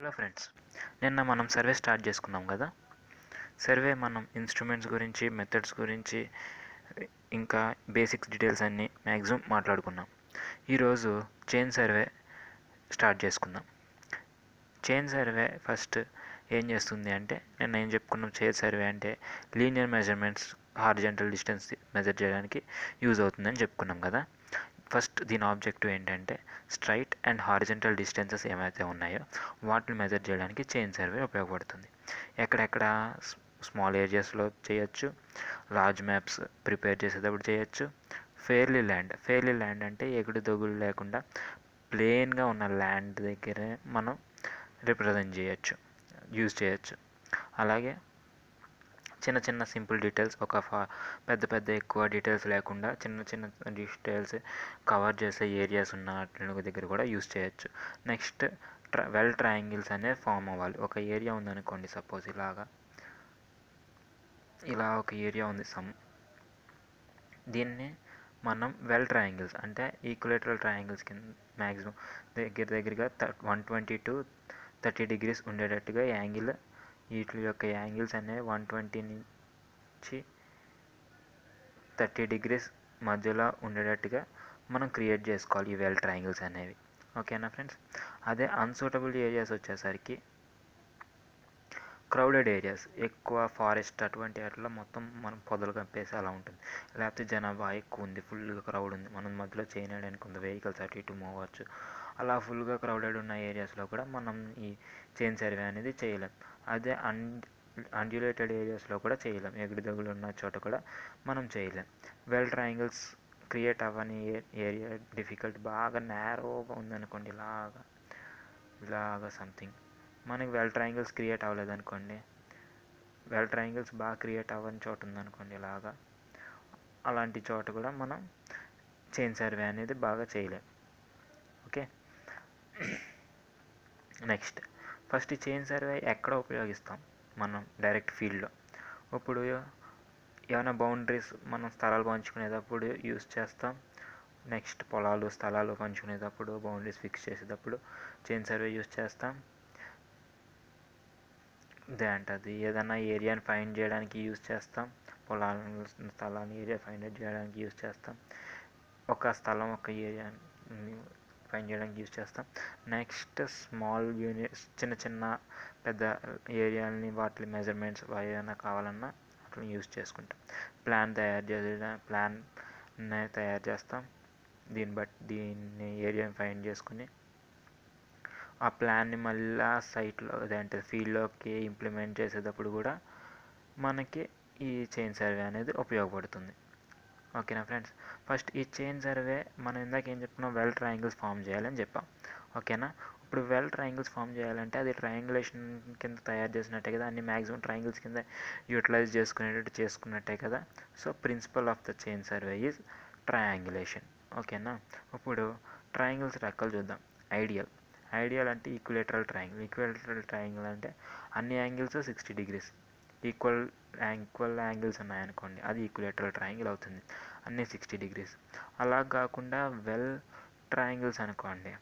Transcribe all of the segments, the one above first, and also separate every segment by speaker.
Speaker 1: hello friends నిన్న మనం survey start చేసుకున్నాం కదా సర్వే మనం ఇన్స్ట్రుమెంట్స్ గురించి మెథడ్స్ గురించి ఇంకా బేసిక్స్ డీటెయిల్స్ అన్నీ మ్యాక్సిమం మాట్లాడుకున్నాం ఈరోజు చైన్ సర్వే స్టార్ట్ చేసుకుందాం చైన్ సర్వే ఫస్ట్ ఏం చేస్తుంది అంటే నిన్న ఏం చెప్పుకున్నాం చైన్ సర్వే అంటే linear measurements horizontal distance measure చేయడానికి యూజ్ అవుతుందని చెప్పుకున్నాం కదా ఫస్ట్ దీని ఆబ్జెక్టివ్ ఏంటంటే స్ట్రైట్ అండ్ హారిజెంటల్ డిస్టెన్సెస్ ఏమైతే ఉన్నాయో వాటిని మెజర్ చేయడానికి చైన్ సర్వే ఉపయోగపడుతుంది ఎక్కడెక్కడ స్మాల్ ఏరియాస్లో చేయొచ్చు లార్జ్ మ్యాప్స్ ప్రిపేర్ చేసేటప్పుడు చేయొచ్చు ఫెయిర్లీ ల్యాండ్ ఫెయిర్లీ ల్యాండ్ అంటే ఎగుడు దొగులు లేకుండా ప్లెయిన్గా ఉన్న ల్యాండ్ దగ్గరే మనం రిప్రజెంట్ చేయొచ్చు యూజ్ చేయొచ్చు అలాగే చిన్న చిన్న సింపుల్ డీటెయిల్స్ ఒక ఫా పెద్ద పెద్ద ఎక్కువ డీటెయిల్స్ లేకుండా చిన్న చిన్న డీటెయిల్స్ కవర్ చేసే ఏరియాస్ ఉన్న వాటి దగ్గర కూడా యూస్ చేయొచ్చు నెక్స్ట్ ట్ర వెల్ ట్రయాంగిల్స్ అనేవి ఫామ్ అవ్వాలి ఒక ఏరియా ఉందనుకోండి సపోజ్ ఇలాగా ఇలా ఒక ఏరియా ఉంది సమ్ దీన్ని మనం వెల్ ట్రయాంగిల్స్ అంటే ఈక్వలేటరల్ ట్రయాంగిల్స్ కింద మ్యాక్సిమం దగ్గర దగ్గరగా one twenty to thirty degrees ఉండేటట్టుగా యాంగిల్ వీటి యొక్క యాంగిల్స్ అనేవి వన్ ట్వంటీ నుంచి థర్టీ డిగ్రీస్ మధ్యలో ఉండేటట్టుగా మనం క్రియేట్ చేసుకోవాలి ఈ వెల్ ట్రయాంగిల్స్ అనేవి ఓకేనా ఫ్రెండ్స్ అదే అన్సూటబుల్ ఏరియాస్ వచ్చేసరికి క్రౌడెడ్ ఏరియాస్ ఎక్కువ ఫారెస్ట్ అటువంటి వాటిలో మొత్తం మనం పొదలు కప్పేసి అలా ఉంటుంది లేకపోతే జనాభా ఎక్కువ ఉంది ఫుల్గా క్రౌడ్ ఉంది మనం మధ్యలో చేయడానికి ఉంది వెహికల్స్ అటు ఇటు మూవ్ అవ్వచ్చు అలా ఫుల్గా క్రౌడెడ్ ఉన్న ఏరియాస్లో కూడా మనం ఈ చైన్ సర్వే అనేది చేయలేం అదే అన్ అన్డ్యులేటెడ్ ఏరియాస్లో కూడా చేయలేం ఎగుడు దగులు ఉన్న చోట కూడా మనం చేయలేం వెల్ ట్రయాంగిల్స్ క్రియేట్ అవ్వని ఏరియా డిఫికల్ట్ బాగా నేరోగా ఉందనుకోండి ఇలాగా ఇలాగా సంథింగ్ మనకి వెల్ ట్రయాంగిల్స్ క్రియేట్ అవ్వలేదనుకోండి వెల్ ట్రయాంగిల్స్ బాగా క్రియేట్ అవ్వని చోట ఉందనుకోండి ఇలాగా అలాంటి చోట కూడా మనం చైన్ సర్వే అనేది బాగా చేయలేం ఓకే నెక్స్ట్ ఫస్ట్ ఈ చైన్ సర్వే ఎక్కడ ఉపయోగిస్తాం మనం డైరెక్ట్ ఫీల్డ్లో ఇప్పుడు ఏమైనా బౌండరీస్ మనం స్థలాలు పంచుకునేటప్పుడు యూస్ చేస్తాం నెక్స్ట్ పొలాలు స్థలాలు పంచుకునేటప్పుడు బౌండరీస్ ఫిక్స్ చేసేటప్పుడు చైన్ సర్వే యూస్ చేస్తాం ఇదే అంటది ఏదైనా ఏరియాని ఫైండ్ చేయడానికి యూస్ చేస్తాం పొలాలను స్థలాన్ని ఏరియా ఫైండ్ అవుట్ చేయడానికి యూస్ చేస్తాం ఒక స్థలం ఒక ఏరియాని ఫైండ్ చేయడానికి యూస్ చేస్తాం నెక్స్ట్ స్మాల్ యూనిట్స్ చిన్న చిన్న పెద్ద ఏరియాలని వాటి మెజర్మెంట్స్ ఏదైనా కావాలన్నా వాటిని యూస్ చేసుకుంటాం ప్లాన్ తయారు చేసే ప్లాన్ తయారు చేస్తాం దీన్ని బట్టి దీన్ని ఏరియాని ఫైండ్ చేసుకుని ఆ ప్లాన్ని మళ్ళీ సైట్లో అదేంటే ఫీల్డ్లోకి ఇంప్లిమెంట్ చేసేటప్పుడు కూడా మనకి ఈ చైన్ సర్వే అనేది ఉపయోగపడుతుంది ఓకేనా ఫ్రెండ్స్ ఫస్ట్ ఈ చైన్ సర్వే మనం ఇందాక ఏం చెప్పుకున్నాం వెల్ ట్రయాంగిల్స్ ఫామ్ చేయాలని చెప్పాం ఓకేనా ఇప్పుడు వెల్ ట్రయాంగిల్స్ ఫామ్ చేయాలంటే అది ట్రయాంగులేషన్ కింద తయారు చేసినట్టే కదా అన్ని మ్యాక్సిమం ట్రయాంగిల్స్ కింద యూటిలైజ్ చేసుకునేటట్టు చేసుకున్నట్టే కదా so principle of the chain survey is triangulation ఓకేనా ఇప్పుడు ట్రయాంగిల్స్ రెక్కలు చూద్దాం ఐడియల్ ఐడియల్ అంటే ఈక్వలేటరల్ ట్రయాంగిల్ ఈక్వలేటరల్ ట్రయాంగిల్ అంటే అన్ని angles sixty degrees equal equal angles ఉన్నాయనుకోండి అది ఈక్వలేటరల్ ట్రయాంగిల్ అవుతుంది అన్నీ సిక్స్టీ డిగ్రీస్ అలా కాకుండా వెల్ ట్రయాంగిల్స్ అనుకోండి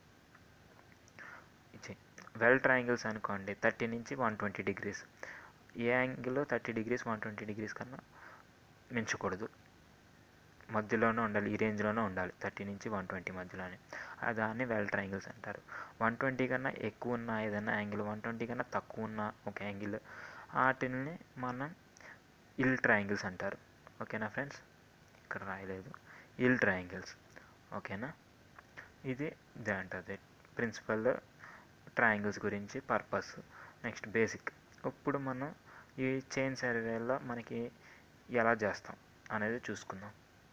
Speaker 1: వెల్ ట్రయాంగిల్స్ అనుకోండి థర్టీ నుంచి వన్ ట్వంటీ డిగ్రీస్ ఏ angle thirty degrees one twenty degrees కన్నా మించకూడదు మధ్యలోనే ఉండాలి ఈ రేంజ్లోనే ఉండాలి థర్టీ నుంచి వన్ ట్వంటీ మధ్యలోనే దాన్ని వెల్ ట్రయాంగిల్స్ అంటారు వన్ ట్వంటీ కన్నా ఎక్కువ ఉన్న ఏదైనా యాంగిల్ వన్ ట్వంటీ కన్నా తక్కువ ఉన్న ఒక యాంగిల్ వాటిని మనం ఇల్ ట్రయాంగిల్స్ అంటారు ఓకేనా ఫ్రెండ్స్ ఇక్కడ రాయలేదు ఇల్ ట్రయాంగిల్స్ ఓకేనా ఇది ఇదే అంటుంది ప్రిన్సిపల్ ట్రయాంగిల్స్ గురించి పర్పస్ నెక్స్ట్ బేసిక్ ఇప్పుడు మనం ఈ చైన్ సర్వేలో మనకి ఎలా చేస్తాం అనేది చూసుకుందాం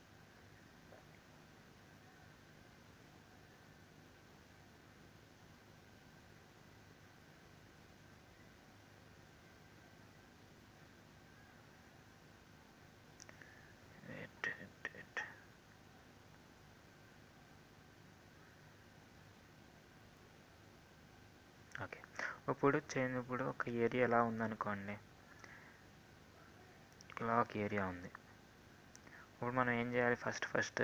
Speaker 1: ఓకే ఇప్పుడు చైన్ ఇప్పుడు ఒక ఏరియా ఎలా ఉందనుకోండి ఇలా ఒక ఏరియా ఉంది ఇప్పుడు మనం ఏం చేయాలి ఫస్ట్ ఫస్ట్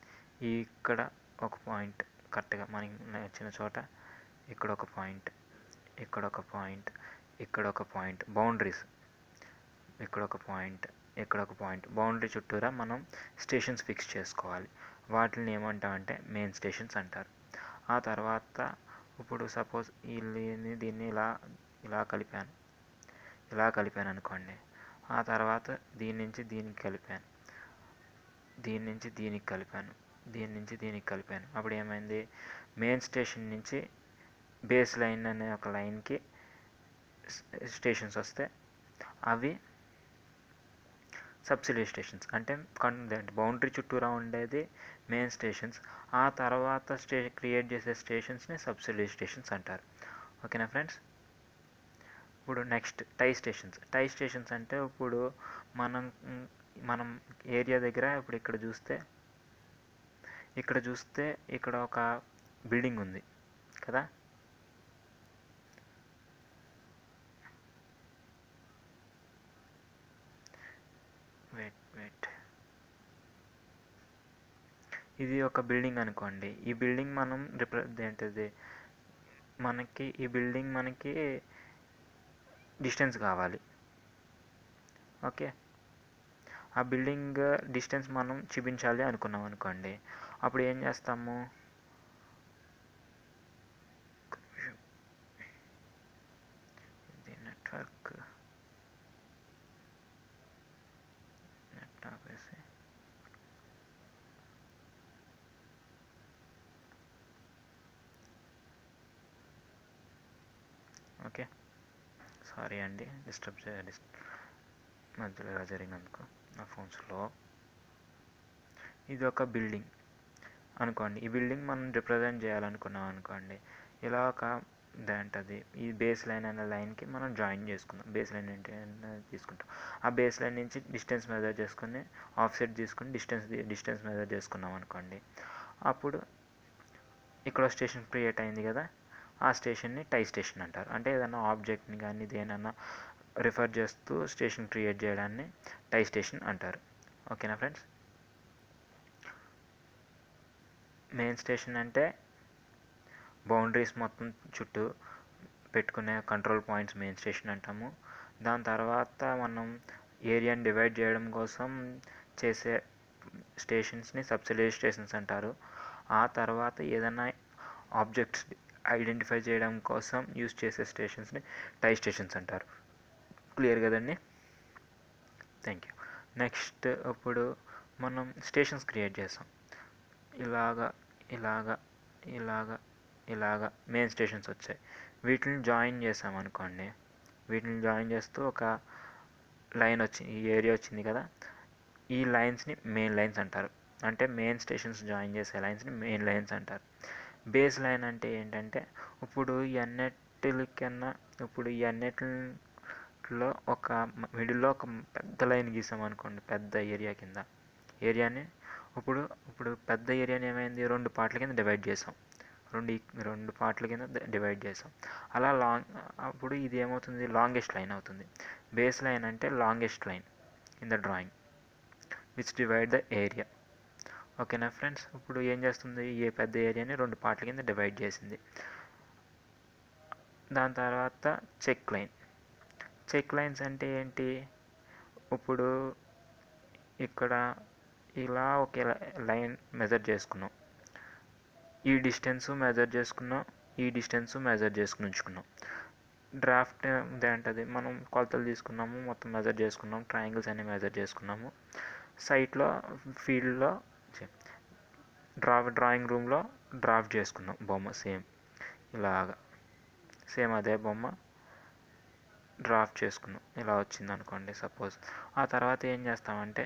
Speaker 1: ఇక్కడ ఒక పాయింట్ కరెక్ట్గా మనకి నచ్చిన చోట ఇక్కడ ఒక పాయింట్ ఇక్కడ ఒక పాయింట్ ఇక్కడ ఒక పాయింట్ బౌండరీస్ ఇక్కడ ఒక పాయింట్ ఇక్కడ ఒక పాయింట్ బౌండరీ చుట్టూరా మనం స్టేషన్స్ ఫిక్స్ చేసుకోవాలి వాటిని ఏమంటామంటే మెయిన్ స్టేషన్స్ అంటారు ఆ తర్వాత ఇప్పుడు సపోజ్ వీళ్ళని దీన్ని ఇలా ఇలా కలిపాను ఇలా కలిపాను అనుకోండి ఆ తర్వాత దీని నుంచి దీనికి కలిపాను దీని నుంచి దీనికి కలిపాను దీని నుంచి దీనికి కలిపాను అప్పుడు ఏమైంది మెయిన్ స్టేషన్ నుంచి బేస్ లైన్ అనే ఒక లైన్కి స్టేషన్స్ వస్తే అవి సబ్సిడీ స్టేషన్స్ అంటే కన్ బౌండరీ చుట్టూరా ఉండేది మెయిన్ స్టేషన్స్ ఆ తర్వాత స్టే క్రియేట్ చేసే స్టేషన్స్ని సబ్సిడీ స్టేషన్స్ అంటారు ఓకేనా ఫ్రెండ్స్ ఇప్పుడు next tie stations tie stations అంటే ఇప్పుడు మనం మనం ఏరియా దగ్గర ఇప్పుడు ఇక్కడ చూస్తే ఇక్కడ చూస్తే ఇక్కడ ఒక బిల్డింగ్ ఉంది కదా వెయిట్ వెయిట్ ఇది ఒక బిల్డింగ్ అనుకోండి ఈ బిల్డింగ్ మనం రిప్ర ఏంటిది మనకి ఈ బిల్డింగ్ మనకి డిస్టెన్స్ కావాలి ఓకే ఆ బిల్డింగ్ డిస్టెన్స్ మనం చూపించాలి అనుకున్నాం అనుకోండి అప్పుడు ఏం చేస్తాము ఇది నెట్వర్క్ నెట్ ఆపేసి ఓకే సారీ అండి డిస్టర్బ్ చే మధ్యలో ఇలా జరిగినందుకు నా ఫోన్ స్లో ఇది ఒక బిల్డింగ్ అనుకోండి ఈ బిల్డింగ్ మనం రిప్రజెంట్ చేయాలనుకున్నాం అనుకోండి ఇలా ఒక ఏంటది ఈ బేస్ లైన్ అనే లైన్కి మనం జాయిన్ చేసుకుందాం బేస్ లైన్ ఏంటి అనేది తీసుకుంటాం ఆ బేస్ లైన్ నుంచి డిస్టెన్స్ మెజర్ చేసుకుని ఆఫ్ సెట్ తీసుకుని డిస్టెన్స్ డిస్టెన్స్ మెజర్ చేసుకున్నాం అనుకోండి అప్పుడు ఇక్కడ స్టేషన్ క్రియేట్ అయింది కదా ఆ స్టేషన్ని టై స్టేషన్ అంటారు అంటే ఏదైనా ఆబ్జెక్ట్ని కానీ దేనన్నా రిఫర్ చేస్తూ స్టేషన్ క్రియేట్ చేయడాన్ని టై స్టేషన్ అంటారు ఓకేనా ఫ్రెండ్స్ మెయిన్ స్టేషన్ అంటే బౌండరీస్ మొత్తం చుట్టూ పెట్టుకునే కంట్రోల్ పాయింట్స్ మెయిన్ స్టేషన్ అంటాము దాని తర్వాత మనం ఏరియాని డివైడ్ చేయడం కోసం చేసే స్టేషన్స్ని సబ్సిడరీ స్టేషన్స్ అంటారు ఆ తర్వాత ఏదైనా ఆబ్జెక్ట్స్ ఐడెంటిఫై చేయడం కోసం యూస్ చేసే స్టేషన్స్ని టై స్టేషన్స్ అంటారు క్లియర్ కదండి థ్యాంక్ యూ నెక్స్ట్ ఇప్పుడు మనం స్టేషన్స్ క్రియేట్ చేస్తాం ఇలాగా ఇలాగా ఇలాగా ఇలాగా మెయిన్ స్టేషన్స్ వచ్చాయి వీటిని జాయిన్ చేసాం అనుకోండి వీటిని జాయిన్ చేస్తూ ఒక లైన్ వచ్చింది ఈ ఏరియా వచ్చింది కదా ఈ లైన్స్ని మెయిన్ లైన్స్ అంటారు అంటే మెయిన్ స్టేషన్స్ జాయిన్ చేసే లైన్స్ని మెయిన్ లైన్స్ అంటారు బేస్ లైన్ అంటే ఏంటంటే ఇప్పుడు ఈ అన్నిటికన్నా ఇప్పుడు ఈ అన్నిటిలో ఒక మిడిల్లో ఒక పెద్ద లైన్ గీసాం అనుకోండి పెద్ద ఏరియా కింద ఏరియాని ఇప్పుడు ఇప్పుడు పెద్ద ఏరియాని ఏమైంది రెండు పార్ట్ల కింద డివైడ్ చేసాం రెండు రెండు పార్ట్ల కింద డివైడ్ చేసాం అలా లాంగ్ అప్పుడు ఇది ఏమవుతుంది లాంగెస్ట్ లైన్ అవుతుంది బేస్ లైన్ అంటే longest line in the drawing which divide the area ఓకేనా ఫ్రెండ్స్ ఇప్పుడు ఏం చేస్తుంది ఈ పెద్ద ఏరియాని రెండు పార్ట్ల కింద డివైడ్ చేసింది దాని తర్వాత చెక్ లైన్ చెక్ లైన్స్ అంటే ఏంటి ఇప్పుడు ఇక్కడ ఇలా ఒక లైన్ మెజర్ చేసుకున్నాం ఈ డిస్టెన్స్ మెజర్ చేసుకున్నాం ఈ డిస్టెన్స్ మెజర్ చేసుకుని ఉంచుకున్నాం డ్రాఫ్ట్ ఏంటది మనం కొలతలు తీసుకున్నాము మొత్తం మెజర్ చేసుకున్నాం ట్రయాంగిల్స్ అన్ని మెజర్ చేసుకున్నాము సైట్లో ఫీల్డ్లో డ్రా డ్రాయింగ్ రూమ్లో డ్రాఫ్ట్ చేసుకున్నాం బొమ్మ సేమ్ ఇలాగా సేమ్ అదే బొమ్మ డ్రాఫ్ట్ చేసుకున్నాం ఇలా వచ్చింది అనుకోండి సపోజ్ ఆ తర్వాత ఏం చేస్తామంటే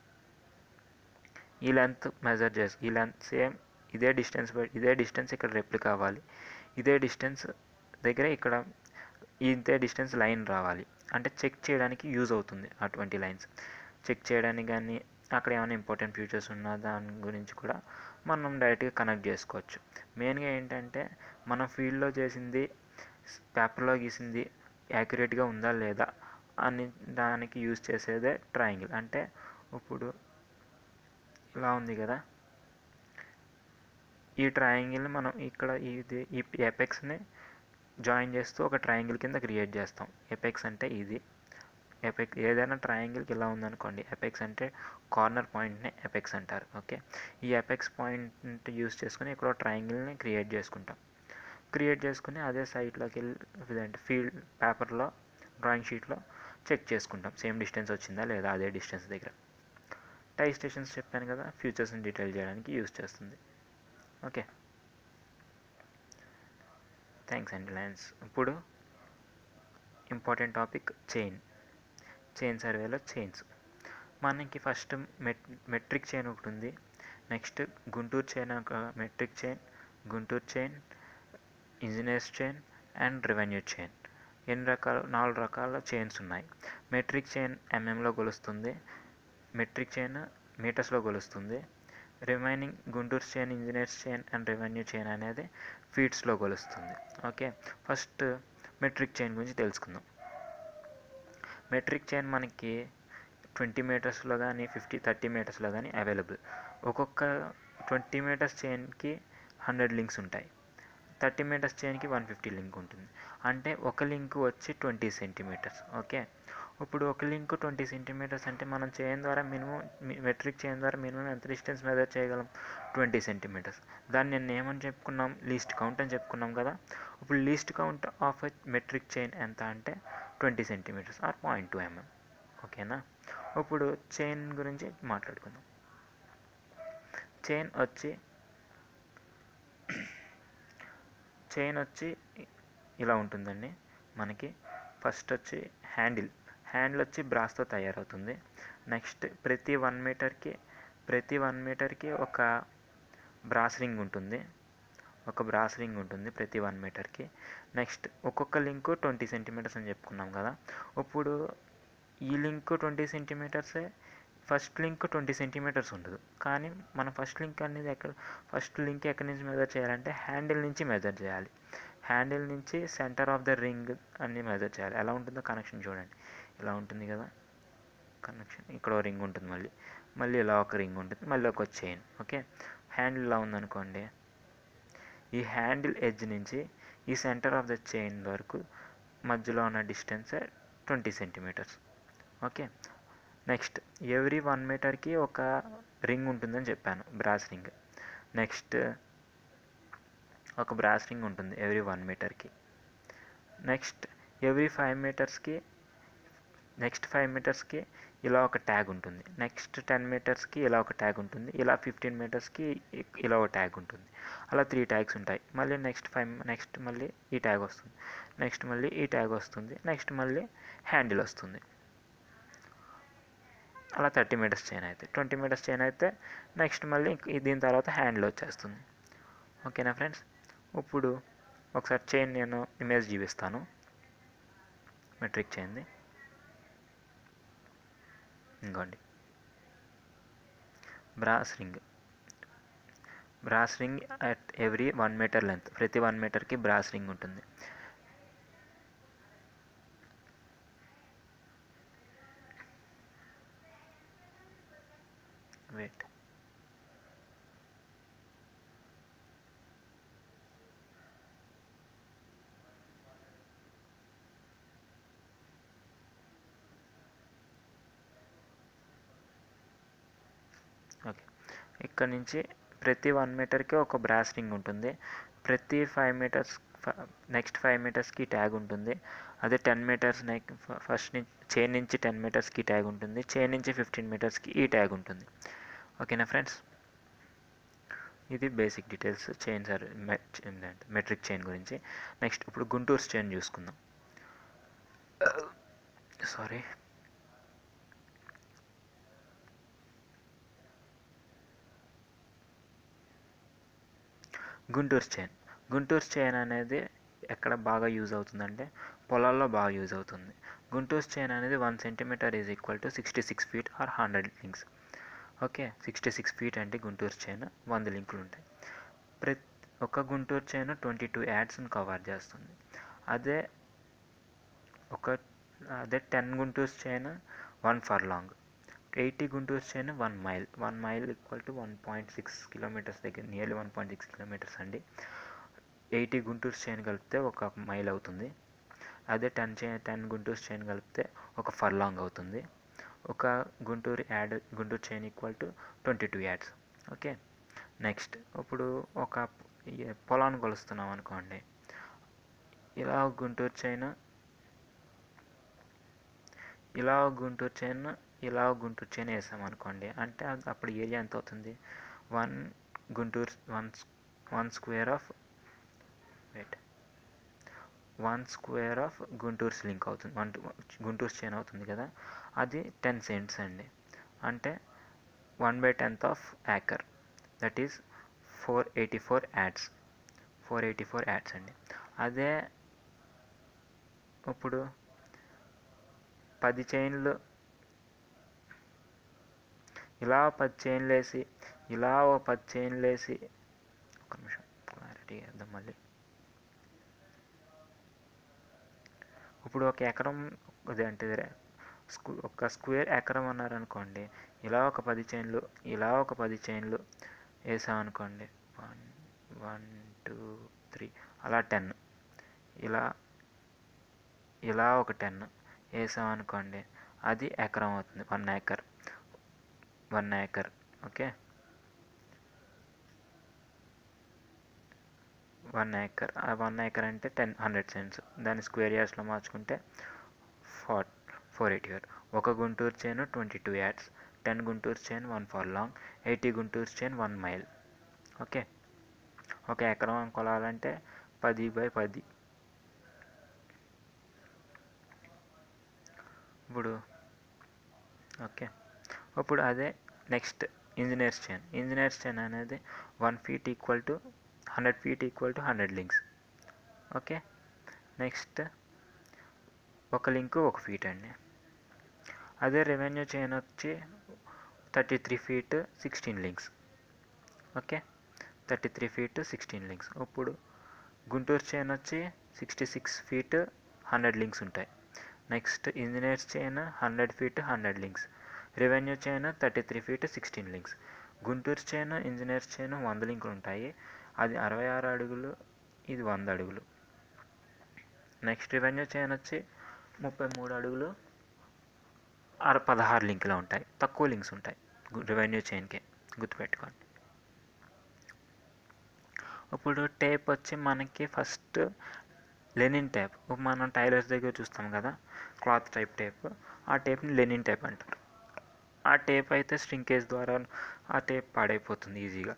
Speaker 1: ఈ లెంత్ మెజర్ చేసి ఈ లెంత్ సేమ్ ఇదే డిస్టెన్స్ ఇదే డిస్టెన్స్ ఇక్కడ రెప్లిక్ అవ్వాలి ఇదే డిస్టెన్స్ దగ్గర ఇక్కడ ఇదే డిస్టెన్స్ లైన్ రావాలి అంటే చెక్ చేయడానికి యూజ్ అవుతుంది అటువంటి లైన్స్ చెక్ చేయడానికి కానీ అక్కడ ఏమైనా ఇంపార్టెంట్ ఫీచర్స్ ఉన్న దాని గురించి కూడా మనం డైరెక్ట్గా కనెక్ట్ చేసుకోవచ్చు మెయిన్గా ఏంటంటే మనం ఫీల్డ్లో చేసింది పేపర్లో గీసింది యాక్యురేట్గా ఉందా లేదా అని దానికి యూజ్ చేసేదే ట్రయాంగిల్ అంటే ఇప్పుడు ఇలా ఉంది కదా ఈ ట్రయాంగిల్ని మనం ఇక్కడ ఇది ఈ ఎపెక్స్ని జాయిన్ చేస్తూ ఒక ట్రయాంగిల్ కింద క్రియేట్ చేస్తాం ఎపెక్స్ అంటే ఇది ఎపెక్స్ ఏదైనా ట్రయాంగిల్కి ఇలా ఉందనుకోండి ఎపెక్స్ అంటే కార్నర్ పాయింట్ని ఎపెక్స్ అంటారు ఓకే ఈ ఎపెక్స్ పాయింట్ యూస్ చేసుకుని ఇక్కడ ట్రయాంగిల్ని క్రియేట్ చేసుకుంటాం క్రియేట్ చేసుకుని అదే సైట్లోకి వెళ్ళి అంటే ఫీల్డ్ పేపర్లో డ్రాయింగ్ షీట్లో చెక్ చేసుకుంటాం సేమ్ డిస్టెన్స్ వచ్చిందా లేదా అదే డిస్టెన్స్ దగ్గర టై స్టేషన్స్ చెప్పాను కదా ఫ్యూచర్స్ని డీటెయిల్ చేయడానికి యూస్ చేస్తుంది ఓకే థ్యాంక్స్ అండి లైన్స్ ఇప్పుడు ఇంపార్టెంట్ టాపిక్ చైన్ చైన్ సర్వేలో చైన్స్ మనకి ఫస్ట్ మెట్ మెట్రిక్ చైన్ ఒకటి ఉంది నెక్స్ట్ గుంటూరు చైన్ ఒక metric chain Gunter chain engineers chain and revenue chain ఎన్ని రకాల నాలుగు రకాల చైన్స్ ఉన్నాయి మెట్రిక్ చైన్ ఎంఎంలో కొలుస్తుంది మెట్రిక్ చైన్ మీటర్స్లో కొలుస్తుంది remaining Gunter chain engineers chain and revenue chain అనేది ఫీట్స్లో కొలుస్తుంది ఓకే ఫస్ట్ మెట్రిక్ చైన్ గురించి తెలుసుకుందాం మెట్రిక్ చైన్ మనకి ట్వంటీ మీటర్స్లో కానీ ఫిఫ్టీ థర్టీ మీటర్స్లో కానీ అవైలబుల్ ఒక్కొక్క ట్వంటీ మీటర్స్ చైన్కి హండ్రెడ్ లింక్స్ ఉంటాయి థర్టీ మీటర్స్ చైన్కి వన్ ఫిఫ్టీ లింక్ ఉంటుంది అంటే ఒక లింక్ వచ్చి ట్వంటీ సెంటీమీటర్స్ ఓకే ఇప్పుడు ఒక లింక్ ట్వంటీ సెంటీమీటర్స్ అంటే మనం చైన్ ద్వారా మినిమం మెట్రిక్ చైన్ ద్వారా మినిమం ఎంత డిస్టెన్స్ మెజర్ చేయగలం ట్వంటీ సెంటీమీటర్స్ దాన్ని నేను ఏమని చెప్పుకున్నాం లీస్ట్ కౌంట్ అని చెప్పుకున్నాం కదా ఇప్పుడు least count of a metric chain ఎంత అంటే twenty centimetres or point two MM ఓకేనా ఇప్పుడు చైన్ గురించి మాట్లాడుకుందాం చైన్ వచ్చి చైన్ వచ్చి ఇలా ఉంటుందండి మనకి ఫస్ట్ వచ్చి హ్యాండిల్ హ్యాండిల్ వచ్చి బ్రాస్తో తయారవుతుంది నెక్స్ట్ ప్రతి వన్ మీటర్కి ప్రతి వన్ మీటర్కి ఒక బ్రాస్ రింగ్ ఉంటుంది ఒక బ్రాస్ రింగ్ ఉంటుంది ప్రతి వన్ మీటర్కి నెక్స్ట్ ఒక్కొక్క లింక్ ట్వంటీ సెంటీమీటర్స్ అని చెప్పుకున్నాం కదా ఇప్పుడు ఈ లింక్ ట్వంటీ సెంటీమీటర్సే ఫస్ట్ లింక్ ట్వంటీ సెంటీమీటర్స్ ఉండదు కానీ మన ఫస్ట్ లింక్ అనేది ఎక్కడ ఫస్ట్ లింక్ ఎక్కడి నుంచి మెజర్ చేయాలంటే హ్యాండిల్ నుంచి మెజర్ చేయాలి హ్యాండిల్ నుంచి సెంటర్ ఆఫ్ ద రింగ్ అన్ని మెజర్ చేయాలి ఎలా ఉంటుందో కనెక్షన్ చూడండి ఇలా ఉంటుంది కదా కనెక్షన్ ఇక్కడ ఒక రింగ్ ఉంటుంది మళ్ళీ మళ్ళీ ఇలా ఒక రింగ్ ఉంటుంది మళ్ళీ ఒక చైన్ ఓకే హ్యాండిల్ ఇలా ఉందనుకోండి ఈ హ్యాండిల్ ఎడ్జ్ నుంచి ఈ సెంటర్ ఆఫ్ ద చైన్ వరకు మధ్యలో ఉన్న distance twenty centimetres okay next every one మీటర్కి ఒక రింగ్ ఉంటుందని చెప్పాను బ్రాస్ రింగ్ నెక్స్ట్ ఒక బ్రాస్ రింగ్ ఉంటుంది ఎవ్రీ వన్ మీటర్కి నెక్స్ట్ ఎవ్రీ ఫైవ్ మీటర్స్కి నెక్స్ట్ ఫైవ్ మీటర్స్కి ఇలా ఒక ట్యాగ్ ఉంటుంది నెక్స్ట్ టెన్ మీటర్స్కి ఇలా ఒక ట్యాగ్ ఉంటుంది ఇలా ఫిఫ్టీన్ మీటర్స్కి ఇలా ఒక ట్యాగ్ ఉంటుంది అలా త్రీ ట్యాగ్స్ ఉంటాయి మళ్ళీ నెక్స్ట్ ఫైవ్ నెక్స్ట్ మళ్ళీ ఈ ట్యాగ్ వస్తుంది నెక్స్ట్ మళ్ళీ ఈ ట్యాగ్ వస్తుంది నెక్స్ట్ మళ్ళీ హ్యాండిల్ వస్తుంది అలా థర్టీ మీటర్స్ చైన్ అయితే ట్వంటీ మీటర్స్ చైన్ అయితే నెక్స్ట్ మళ్ళీ దీని తర్వాత హ్యాండిల్ వచ్చేస్తుంది ఓకేనా ఫ్రెండ్స్ ఇప్పుడు ఒకసారి చైన్ నేను ఇమేజ్ చూపిస్తాను మెట్రిక్ చైన్ది ఇంకోండి brass ring brass ring at every one metre length ప్రతి వన్ మీటర్కి బ్రాస్ రింగ్ ఉంటుంది వెయిట్ ఓకే ఇక్కడ నుంచి ప్రతి వన్ మీటర్కి ఒక బ్రాస్ రింగ్ ఉంటుంది ప్రతి ఫైవ్ మీటర్స్ నెక్స్ట్ ఫైవ్ మీటర్స్కి ట్యాగ్ ఉంటుంది అదే టెన్ మీటర్స్ నెక్ ఫస్ట్ నుంచి చైన్ నుంచి టెన్ మీటర్స్కి ట్యాగ్ ఉంటుంది చైన్ నుంచి ఫిఫ్టీన్ మీటర్స్కి ఈ ట్యాగ్ ఉంటుంది ఓకేనా ఫ్రెండ్స్ ఇది basic details chain sir metric chain గురించి నెక్స్ట్ ఇప్పుడు గుంటూరు చైన్ చూసుకుందాం sorry Gunter chain Gunter chain అనేది ఎక్కడ బాగా యూజ్ అవుతుందంటే పొలాల్లో బాగా యూజ్ అవుతుంది గుంటూరు చైన్ అనేది one centimetre is equal to sixty six feet are hundred links okay sixty six feet అంటే గుంటూరు చైన్ వంద లింకులు ఉంటాయి ప్రతి ఒక గుంటూరు చైన్ ట్వంటీ టూ యాడ్స్ని కవర్ చేస్తుంది అదే ఒక అదే ten Gunter chain one furlong eighty Gunter chain one mile one mile equal to one point six kilometres దగ్గర nearly one point six kilometres అండి ఎయిటీ గుంటూరు చైన్ కలిపితే ఒక mile అవుతుంది అదే ten chain ten Gunter chain కలిపితే ఒక furlong అవుతుంది ఒక Guntur add Gunter chain equal to twenty two yards okay next ఇప్పుడు ఒక ఈ- పొలాన్ని కొలుస్తున్నాం అనుకోండి ఇలా ఒక గుంటూరు చైన్ ఇలా ఒక గుంటూరు చైన్ ఇలా ఒక గుంటూరు చైన్ వేసాం అనుకోండి అంటే అది అప్పుడు ఏరియా ఎంత అవుతుంది one Gunter one one square of wait one square of Gunter link అవుతుంది వన్ గుంటూరు చైన్ అవుతుంది కదా అది టెన్ సెంట్స్ అండి అంటే one by tenth of acre that is four eighty four yards four eighty four yards అండి అదే ఇప్పుడు పది చైన్లు ఇలా పది చైన్లు వేసి ఇలా ఓ పది చైన్లు వేసి ఒక నిమిషం క్లారిటీ వేద్దాం మళ్ళీ ఇప్పుడు ఒక ఎకరం అదే అంటే స్క్ూ ఒక స్క్వేర్ ఎకరం అన్నారనుకోండి ఇలా ఒక పది చైన్లు ఇలా ఒక పది చైన్లు వేసామనుకోండి వన్ వన్ టూ త్రీ అలా టెన్ ఇలా ఇలా ఒక టెన్ వేసామనుకోండి అది ఎకరం అవుతుంది one acre one acre okay one acre ఆ వన్ ఏకర్ అంటే టెన్ హండ్రెడ్ సెంట్స్ దాన్ని స్క్వేర్ యార్డ్స్లో మార్చుకుంటే ఫార్ ఫోర్ ఎయిటీ యార్డ్ ఒక Gunter chain twenty two yards ten Gunter chain one furlong eighty Gunter chain one mile okay ఒక ఎకరం కొలాలంటే పది by పది ఇప్పుడు ఓకే ఇప్పుడు అదే next engineers chain engineers chain అనేది one feet equal to hundred feet equal to hundred links okay next ఒక link ఒక ఫీట్ అండి అదే రెవెన్యూ చైన్ వచ్చి thirty three feet sixteen links okay thirty three feet sixteen links ఇప్పుడు Guntur chain వచ్చి sixty six feet hundred links ఉంటాయి next engineers chain hundred feet hundred links revenue chain thirty three feet sixteen links Guntur chain engineers chain వంద లింకులు ఉంటాయి అది అరవై ఆరు అడుగులు ఇది వంద అడుగులు నెక్స్ట్ రెవెన్యూ చైన్ వచ్చి ముప్పై మూడు అడుగులు అర పదహారు లింకులు ఉంటాయి తక్కువ లింక్స్ ఉంటాయి రెవెన్యూ చైన్కి గుర్తుపెట్టుకోండి ఇప్పుడు టేప్ వచ్చి మనకి ఫస్ట్ లెనిన్ టేప్ మనం టైలర్స్ దగ్గర చూస్తాం కదా క్లాత్ టైప్ టేప్ ఆ టేప్ని లెనిన్ టేప్ అంటారు ఆ టేప్ అయితే స్ట్రింకేజ్ ద్వారా ఆ టేప్ పాడైపోతుంది ఈజీగా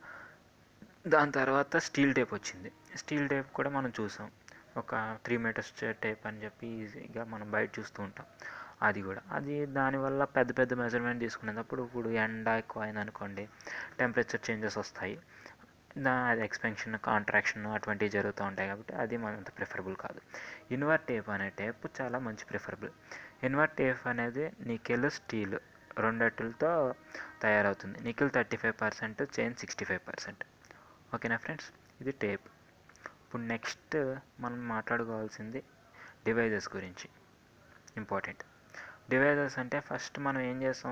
Speaker 1: దాని తర్వాత స్టీల్ టేప్ వచ్చింది స్టీల్ టేప్ కూడా మనం చూసాం ఒక త్రీ మీటర్స్ టేప్ అని చెప్పి ఈజీగా మనం బయట చూస్తూ ఉంటాం అది కూడా అది దానివల్ల పెద్ద పెద్ద మెజర్మెంట్ తీసుకునేటప్పుడు ఇప్పుడు ఎండ ఎక్కువ అయిందనుకోండి టెంపరేచర్ చేంజెస్ వస్తాయి దా అది ఎక్స్పెన్షన్ కాంట్రాక్షన్ అటువంటివి జరుగుతూ ఉంటాయి కాబట్టి అది మనంత ప్రిఫరబుల్ కాదు ఇన్వర్ టేప్ అనే టేప్ చాలా మంచి ప్రిఫరబుల్ ఇన్వర్ టేప్ అనేది నికెల్ స్టీల్ రెండట్టులతో తయారవుతుంది nickel thirty five percent chain sixty five percent ఓకేనా ఫ్రెండ్స్ ఇది టేప్ ఇప్పుడు నెక్స్ట్ మనం మాట్లాడుకోవాల్సింది డివైజెస్ గురించి ఇంపార్టెంట్ డివైజెస్ అంటే ఫస్ట్ మనం ఏం చేస్తాం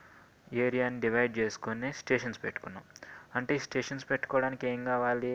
Speaker 1: ఏరియాని డివైడ్ చేసుకొని స్టేషన్స్ పెట్టుకున్నాం అంటే ఈ స్టేషన్స్ పెట్టుకోవడానికి ఏం కావాలి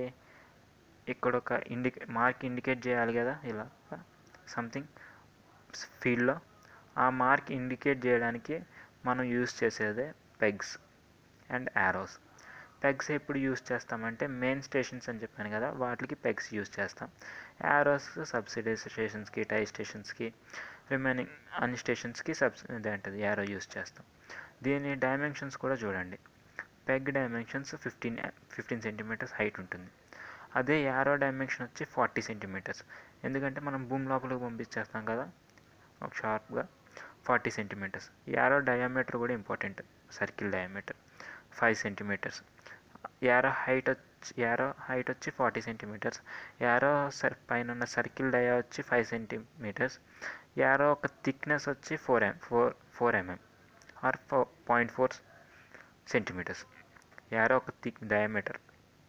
Speaker 1: ఇక్కడ ఒక ఇండికే మార్క్ ఇండికేట్ చేయాలి కదా ఇలా సంథింగ్ ఫీల్డ్లో ఆ మార్క్ ఇండికేట్ చేయడానికి మనం యూస్ చేసేదే పెగ్స్ అండ్ యారోస్ పెగ్స్ ఎప్పుడు యూస్ చేస్తామంటే మెయిన్ స్టేషన్స్ అని చెప్పాను కదా వాటికి పెగ్స్ యూస్ చేస్తాం యారోస్ సబ్సిడీ స్టేషన్స్కి టై స్టేషన్స్కి రిమైనింగ్ అన్ని స్టేషన్స్కి సబ్సిడీ అంటది యారో యూస్ చేస్తాం దీని డైమెన్షన్స్ కూడా చూడండి peg dimensions fifteen fifteen centimetres height ఉంటుంది అదే యారో డైమెన్షన్ వచ్చి ఫార్టీ సెంటీమీటర్స్ ఎందుకంటే మనం భూమి లోపలికి పంపించేస్తాం కదా ఒక షార్ప్గా ఫార్టీ సెంటీమీటర్స్ యారో డయామీటర్ కూడా important circle diameter five centimetres arrow height వచ్చి యారో హైట్ వచ్చి ఫార్టీ సెంటీమీటర్స్ యారో సర్ పైన ఉన్న సర్కిల్ డయా వచ్చి ఫైవ్ సెంటీమీటర్స్ యారో ఒక థిక్నెస్ వచ్చి four M four four MM or four point four centimetres arrow ఒక thick diameter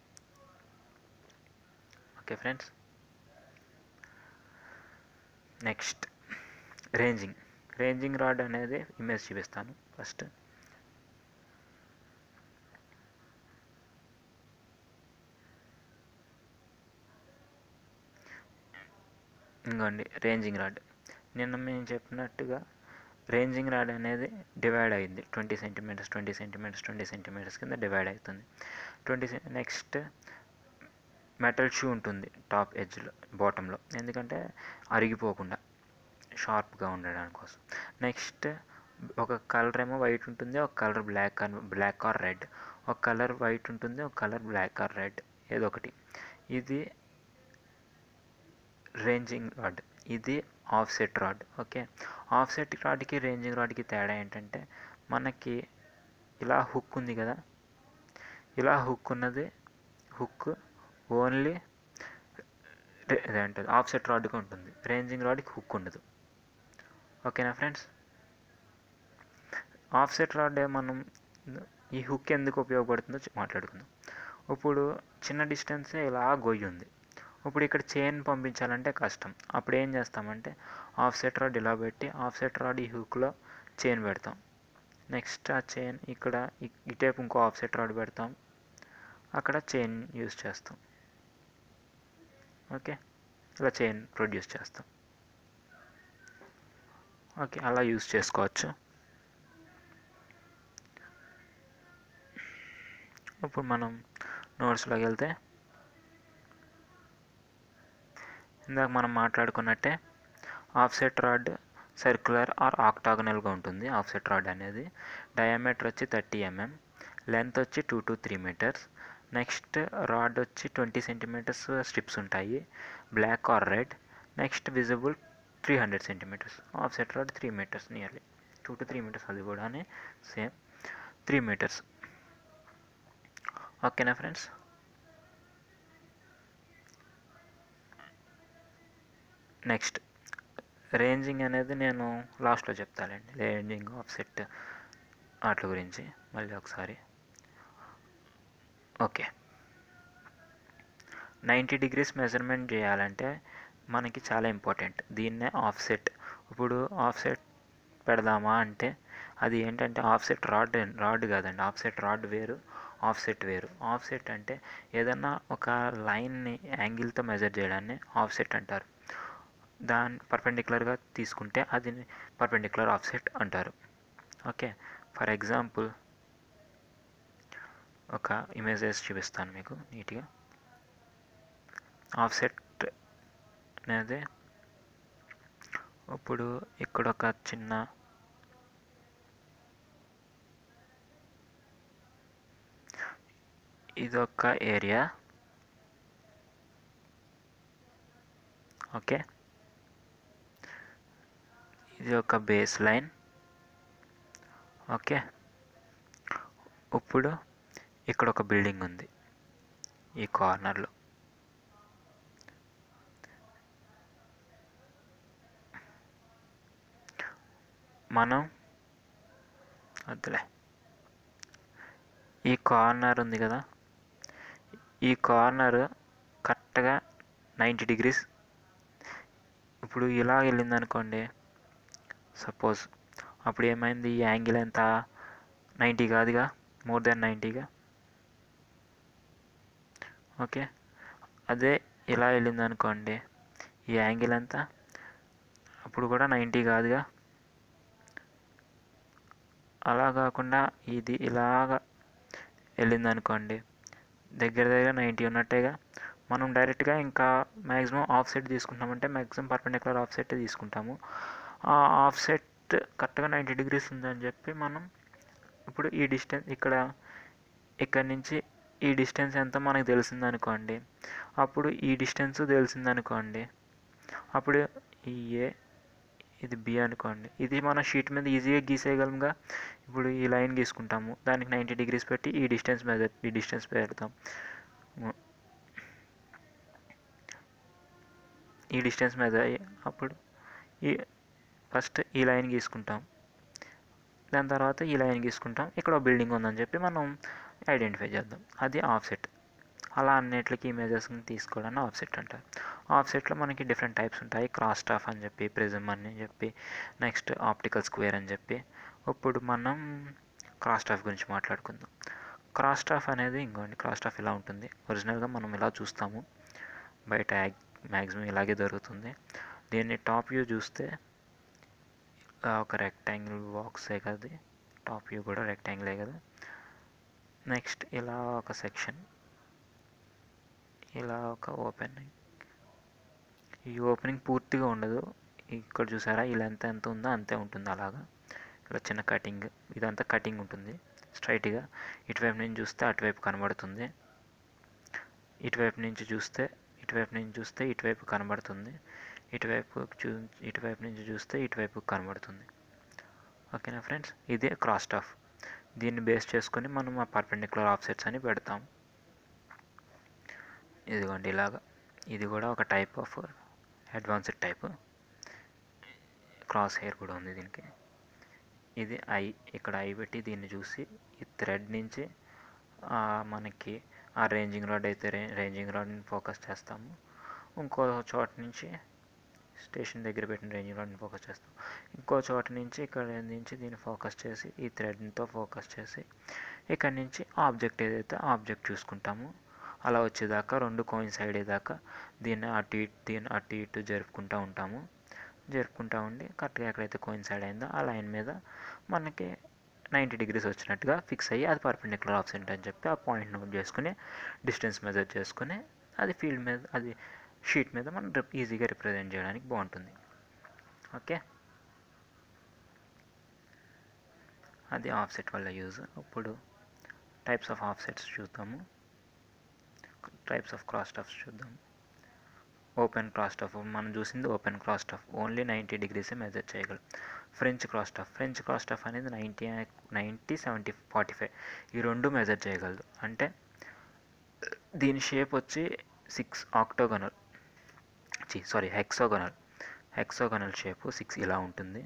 Speaker 1: okay friends next ranging ranging rod అనేది image చూపిస్తాను first ఇంకోండి ranging rod నిన్న మేము చెప్పినట్టుగా రేంజింగ్ రాడ్ అనేది డివైడ్ అయింది twenty centimetres twenty centimetres twenty centimetres కింద డివైడ్ అవుతుంది ట్వంటీ నెక్స్ట్ మెటల్ షూ ఉంటుంది టాప్ ఎడ్జ్లో బాటంలో ఎందుకంటే అరిగిపోకుండా షార్ప్గా ఉండడానికి కోసం నెక్స్ట్ ఒక కలర్ ఏమో వైట్ ఉంటుంది ఒక colour black black or red ఒక కలర్ వైట్ ఉంటుంది ఒక కలర్ బ్లాక్ ఆర్ రెడ్ ఏదో ఒకటి ఇది రేంజింగ్ రాడ్ ఇది ఆఫ్సెట్ రాడ్ ఓకే ఆఫ్సెట్ రాడ్కి రేంజింగ్ రాడ్కి తేడా ఏంటంటే మనకి ఇలా హుక్ ఉంది కదా ఇలా హుక్ ఉన్నది హుక్ ఓన్లీ అదేంటది ఆఫ్సెట్ రాడ్కి ఉంటుంది రేంజింగ్ రాడ్కి హుక్ ఉండదు ఓకేనా ఫ్రెండ్స్ ఆఫ్సెట్ రాడ్ మనం ఈ హుక్ ఎందుకు ఉపయోగపడుతుందో చె- మాట్లాడుకుందాం ఇప్పుడు చిన్న డిస్టెన్సే ఇలా గొయ్యి ఉంది ఇప్పుడు ఇక్కడ చైన్ పంపించాలంటే కష్టం అప్పుడు ఏం చేస్తామంటే ఆఫ్సెట్ రాడ్ ఇలా పెట్టి ఆఫ్సెట్ రాడ్ ఈ హుక్లో చైన్ పెడతాం నెక్స్ట్ ఆ చైన్ ఇక్కడ ఇ- ఇటేపు ఇంకో ఆఫ్సెట్ రాడ్ పెడతాం అక్కడ చైన్ యూస్ చేస్తాం ఓకే ఇలా చైన్ ప్రొడ్యూస్ చేస్తాం ఓకే అలా యూస్ చేసుకోవచ్చు ఇప్పుడు మనం నోట్స్లోకి వెళ్తే ఇందాక మనం మాట్లాడుకున్నట్టే ఆఫ్సెట్ రాడ్ సర్క్యులర్ ఆర్ ఆక్టాగనల్గా ఉంటుంది ఆఫ్సెట్ రాడ్ అనేది డయామీటర్ వచ్చి థర్టీ ఎంఎం లెంత్ వచ్చి two to three metres next rod వచ్చి ట్వంటీ సెంటీమీటర్స్ స్ట్రిప్స్ ఉంటాయి black or red next visible three hundred centimetres offset rod three metres nearly two to three metres అది కూడా same three metres ఓకేనా friends next ranging అనేది నేను లాస్ట్లో చెప్తానండి ranging offset వాటి గురించి మళ్ళీ ఒకసారి ఓకే నైంటీ డిగ్రీస్ మెజర్మెంట్ చేయాలంటే మనకి చాలా ఇంపార్టెంట్ దీన్నే ఆఫ్సెట్ ఇప్పుడు ఆఫ్సెట్ పెడదామా అంటే అది ఏంటంటే ఆఫ్సెట్ రాడ్ రాడ్ కాదండి ఆఫ్సెట్ రాడ్ వేరు ఆఫ్సెట్ వేరు ఆఫ్సెట్ అంటే ఏదన్నా ఒక లైన్ని యాంగిల్తో మెజర్ చేయడాన్ని ఆఫ్సెట్ అంటారు దాని పర్పెండిక్యులర్గా తీసుకుంటే అది పర్పెండిక్యులర్ ఆఫ్సెట్ అంటారు ఓకే ఫర్ ఎగ్జాంపుల్ ఒక ఇమేజెస్ చూపిస్తాను మీకు నీట్గా ఆఫ్సెట్ అనేది ఇప్పుడు ఇక్కడ ఒక చిన్న ఇదొక ఏరియా ఓకే ఇది ఒక బేస్ లైన్ ఓకే ఇప్పుడు ఇక్కడ ఒక బిల్డింగ్ ఉంది ఈ కార్నర్లో మనం వద్దులే ఈ కార్నర్ ఉంది కదా ఈ కార్నర్ కరెక్ట్గా నైంటీ డిగ్రీస్ ఇప్పుడు ఇలా వెళ్ళింది అనుకోండి సపోజ్ అప్పుడు ఏమైంది ఈ యాంగిల్ ఎంత నైంటీ కాదుగా మోర్ దెన్ నైంటీగా ఓకే అదే ఇలా వెళ్ళింది అనుకోండి ఈ యాంగిల్ ఎంత అప్పుడు కూడా నైంటీ కాదుగా అలా కాకుండా ఇది ఇలాగ వెళ్ళింది అనుకోండి దగ్గర దగ్గర నైంటీ ఉన్నట్టేగా మనం డైరెక్ట్గా ఇంకా మ్యాక్సిమం ఆఫ్ సెట్ తీసుకుంటామంటే మ్యాక్సిమం పర్పెండిక్యులర్ ఆఫ్ సెట్ తీసుకుంటాము ఆ ఆఫ్ సెట్ కరెక్ట్గా నైంటీ డిగ్రీస్ ఉందని చెప్పి మనం ఇప్పుడు ఈ డిస్టెన్స్ ఇక్కడ ఇక్కడ నుంచి ఈ డిస్టెన్స్ ఎంత మనకు తెలిసిందనుకోండి అప్పుడు ఈ డిస్టెన్స్ తెలిసిందనుకోండి అప్పుడు ఈ ఏ ఇది బి అనుకోండి ఇది మన షీట్ మీద ఈజీగా గీసేయగలంగా ఇప్పుడు ఈ లైన్ గీసుకుంటాము దానికి నైంటీ డిగ్రీస్ పెట్టి ఈ డిస్టెన్స్ మీద ఈ డిస్టెన్స్ పెడతాం ఈ డిస్టెన్స్ మీద అప్పుడు ఈ ఫస్ట్ ఈ లైన్ గీసుకుంటాం దాని తర్వాత ఈ లైన్ గీసుకుంటాం ఇక్కడ ఒక బిల్డింగ్ ఉందని చెప్పి మనం ఐడెంటిఫై చేద్దాం అది ఆఫ్సెట్ అలా అన్నిటికి ఇమేజెస్ని తీసుకోవడాన్ని ఆఫ్సెట్ అంటారు ఆఫ్సెట్లో మనకి డిఫరెంట్ టైప్స్ ఉంటాయి క్రాస్ స్టాఫ్ అని చెప్పి ప్రిజమ్ అని చెప్పి నెక్స్ట్ ఆప్టికల్ స్క్వేర్ అని చెప్పి ఇప్పుడు మనం క్రాస్ స్టాఫ్ గురించి మాట్లాడుకుందాం క్రాస్ స్టాఫ్ అనేది ఇంకోండి క్రాస్ స్టాఫ్ ఇలా ఉంటుంది ఒరిజినల్గా మనం ఇలా చూస్తాము బయట మ్యాక్సిమం ఇలాగే దొరుకుతుంది దీన్ని టాప్ వ్యూ చూస్తే ఆ, ఒక రెక్టాంగిల్ బాక్సే కదా టాప్ వ్యూ కూడా రెక్టాంగిలే కదా నెక్స్ట్ ఇలా ఒక సెక్షన్ ఇలా ఒక ఓపెనింగ్ ఈ ఓపెనింగ్ పూర్తిగా ఉండదు ఇక్కడ చూసారా ఇలా ఎంత ఎంత ఉందో అంతే ఉంటుంది అలాగా ఇలా చిన్న కటింగ్ ఇదంతా కటింగ్ ఉంటుంది స్ట్రైట్గా ఇటువైపు నుంచి చూస్తే అటువైపు కనబడుతుంది ఇటువైపు నుంచి చూస్తే ఇటువైపు నుంచి చూస్తే ఇటువైపు కనబడుతుంది ఇటువైపు చూ ఇటువైపు నుంచి చూస్తే ఇటువైపు కనబడుతుంది ఓకేనా ఫ్రెండ్స్ ఇదే క్రాస్ స్టాఫ్ దీన్ని బేస్ చేసుకొని మనం ఆ పర్పెండిక్యులర్ ఆఫ్సెట్స్ అని పెడతాం ఇదిగోండి ఇలాగా ఇది కూడా ఒక type of advanced type cross hair కూడా ఉంది దీనికి ఇది ఐ ఇక్కడ ఐ పెట్టి దీన్ని చూసి ఈ థ్రెడ్ నుంచి ఆ, మనకి ఆ రేంజింగ్ రాడ్ అయితే రే రేంజింగ్ రాడ్ని ఫోకస్ చేస్తాము ఇంకో చోట నుంచి స్టేషన్ దగ్గర పెట్టిన రేంజింగ్ రాడ్ని ఫోకస్ చేస్తాం ఇంకో చోట నుంచి ఇక్కడ నుంచి దీన్ని ఫోకస్ చేసి ఈ థ్రెడ్తో ఫోకస్ చేసి ఇక్కడ నుంచి ఆబ్జెక్ట్ ఏదైతే ఆబ్జెక్ట్ చూసుకుంటాము అలా వచ్చేదాకా రెండు కోయిన్సైడ్ అయ్యేదాకా దీన్ని అటు ఇటు దీన్ని అటు ఇటు జరుపుకుంటూ ఉంటాము జరుపుకుంటూ ఉండి కరెక్ట్గా ఎక్కడైతే కోయిన్సైడ్ అయిందో ఆ లైన్ మీద మనకి నైంటీ డిగ్రీస్ వచ్చినట్టుగా ఫిక్స్ అయ్యి అది పర్పెండిక్యులర్ ఆప్సెంట్ అని చెప్పి ఆ పాయింట్ నోట్ చేసుకుని డిస్టెన్స్ మెజర్ చేసుకుని అది ఫీల్డ్ మీద అది షీట్ మీద మనం రిప్ ఈజీగా రిప్రజెంట్ చేయడానికి బాగుంటుంది ఓకే అది ఆఫ్సెట్ వల్ల యూజ్ ఇప్పుడు టైప్స్ ఆఫ్ ఆఫ్సెట్స్ చూద్దాము టైప్స్ ఆఫ్ క్రాస్ స్టఫ్స్ చూద్దాం ఓపెన్ క్రాస్ స్టఫ్ మనం చూసింది open cross staff only ninety డిగ్రీసే మెజర్ చేయగలం French cross staff French cross staff అనేది ninety ninety seventy forty five ఈ రెండు మెజర్ చేయగలదు అంటే దీని షేప్ వచ్చి సిక్స్ ఆక్టోగనల్ చి sorry hexagonal hexagonal shape six ఇలా ఉంటుంది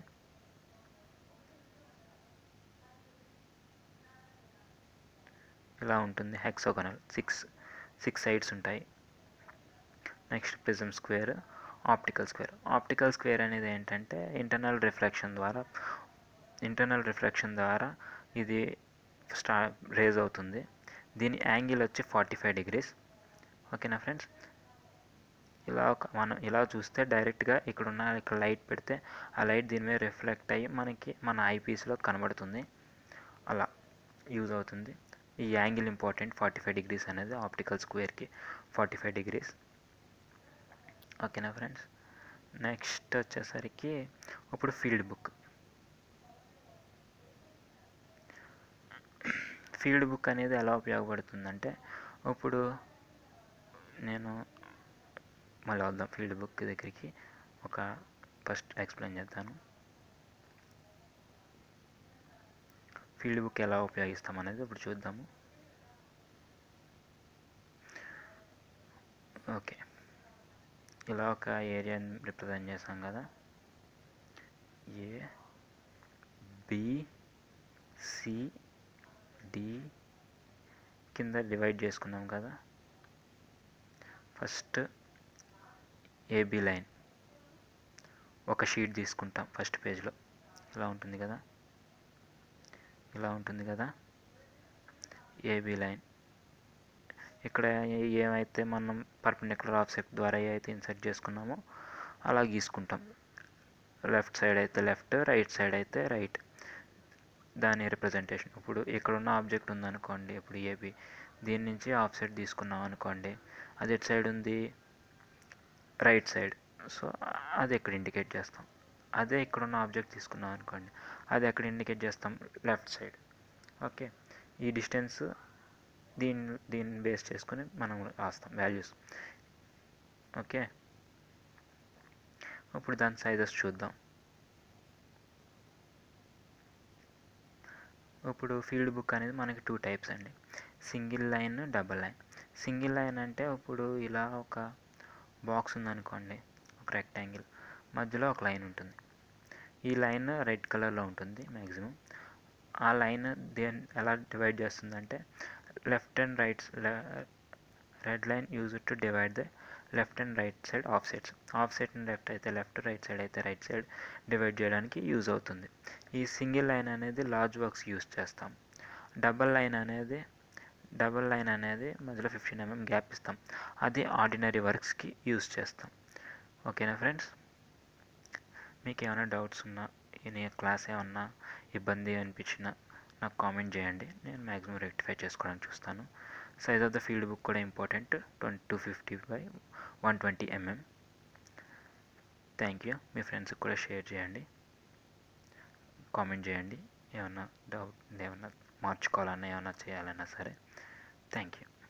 Speaker 1: ఇలా ఉంటుంది హెక్సోగనల్ సిక్స్ సిక్స్ సైడ్స్ ఉంటాయి next prism square optical square optical square అనేది ఏంటంటే ఇంటర్నల్ రిఫ్లెక్షన్ ద్వారా ఇంటర్నల్ రిఫ్లెక్షన్ ద్వారా ఇది స్టా రేజ్ అవుతుంది దీని యాంగిల్ వచ్చి ఫార్టీ ఫైవ్ డిగ్రీస్ ఓకేనా ఫ్రెండ్స్ ఇలా ఒక మనం ఇలా చూస్తే డైరెక్ట్గా ఇక్కడ ఉన్న ఇక్కడ లైట్ పెడితే ఆ లైట్ దీని మీద రిఫ్లెక్ట్ అయ్యి మనకి మన ఐ పీస్లో కనబడుతుంది అలా యూజ్ అవుతుంది ఈ angle important forty five degrees అనేది ఆప్టికల్ స్క్వేర్కి ఫార్టీ ఫైవ్ డిగ్రీస్ ఓకేనా ఫ్రెండ్స్ నెక్స్ట్ వచ్చేసరికి ఇప్పుడు ఫీల్డ్ బుక్ ఫీల్డ్ బుక్ అనేది ఎలా ఉపయోగపడుతుందంటే ఇప్పుడు నేను మళ్ళీ వద్దాం ఫీల్డ్ బుక్ దగ్గరికి ఒక ఫస్ట్ ఎక్స్ప్లెయిన్ చేస్తాను ఫీల్డ్ బుక్ ఎలా ఉపయోగిస్తాం అనేది ఇప్పుడు చూద్దాము ఓకే ఇలా ఒక ఏరియాని రిప్రజెంట్ చేసాం కదా ఏ బి సి డి కింద డివైడ్ చేసుకున్నాం కదా ఫస్ట్ ఏబి లైన్ ఒక షీట్ తీసుకుంటాం ఫస్ట్ పేజ్లో ఇలా ఉంటుంది కదా ఇలా ఉంటుంది కదా ఏబి లైన్ ఇక్కడ ఏ- ఏమైతే మనం పర్పెండిక్యులర్ ఆఫ్సెట్ ద్వారా ఏ అయితే ఇన్సర్ట్ చేసుకున్నామో అలా గీసుకుంటాం లెఫ్ట్ సైడ్ అయితే లెఫ్ట్ రైట్ సైడ్ అయితే రైట్ దాని రిప్రజెంటేషన్ ఇప్పుడు ఇక్కడ ఉన్న ఆబ్జెక్ట్ ఉందనుకోండి ఇప్పుడు ఏబి దీని నుంచి ఆఫ్సెట్ తీసుకున్నాం అనుకోండి అది ఎటు సైడ్ ఉంది రైట్ సైడ్ సో అది ఎక్కడ ఇండికేట్ చేస్తాం అదే ఇక్కడ ఉన్న ఆబ్జెక్ట్ తీసుకున్నాం అనుకోండి అది ఎక్కడ ఇండికేట్ చేస్తాం లెఫ్ట్ సైడ్ ఓకే ఈ డిస్టెన్స్ దీన్ని దీన్ని బేస్ చేసుకొని మనం రాస్తాం వాల్యూస్ ఓకే ఇప్పుడు దాని సైజెస్ చూద్దాం ఇప్పుడు ఫీల్డ్ బుక్ అనేది మనకి టూ టైప్స్ అండి single line double line single line అంటే ఇప్పుడు ఇలా ఒక బాక్స్ ఉందనుకోండి ఒక రెక్టాంగిల్ మధ్యలో ఒక లైన్ ఉంటుంది ఈ లైన్ రెడ్ కలర్లో ఉంటుంది మ్యాక్సిమం ఆ లైన్ దేని ఎలా డివైడ్ చేస్తుందంటే left and right red line use to divide the left and right side offsets offset and left అయితే లెఫ్ట్ రైట్ సైడ్ అయితే రైట్ సైడ్ డివైడ్ చేయడానికి యూజ్ అవుతుంది ఈ సింగిల్ లైన్ అనేది లార్జ్ వర్క్స్ యూజ్ చేస్తాం double line అనేది double line అనేది మధ్యలో ఫిఫ్టీన్ ఎంఎం గ్యాప్ ఇస్తాం అది ఆర్డినరీ వర్క్స్కి యూజ్ చేస్తాం ఓకేనా ఫ్రెండ్స్ మీకు ఏమైనా డౌట్స్ ఉన్నా ఈ క్లాస్ ఏమన్నా ఇబ్బంది అనిపించినా నాకు కామెంట్ చేయండి నేను మ్యాక్సిమం రెక్టిఫై చేసుకోవడానికి చూస్తాను size of the field book కూడా important twenty two fifty by one twenty MM thank you మీ ఫ్రెండ్స్కి కూడా షేర్ చేయండి కామెంట్ చేయండి ఏమన్నా డౌట్ ఏమన్నా మార్చుకోవాలన్నా ఏమన్నా చేయాలన్నా సరే థ్యాంక్ యూ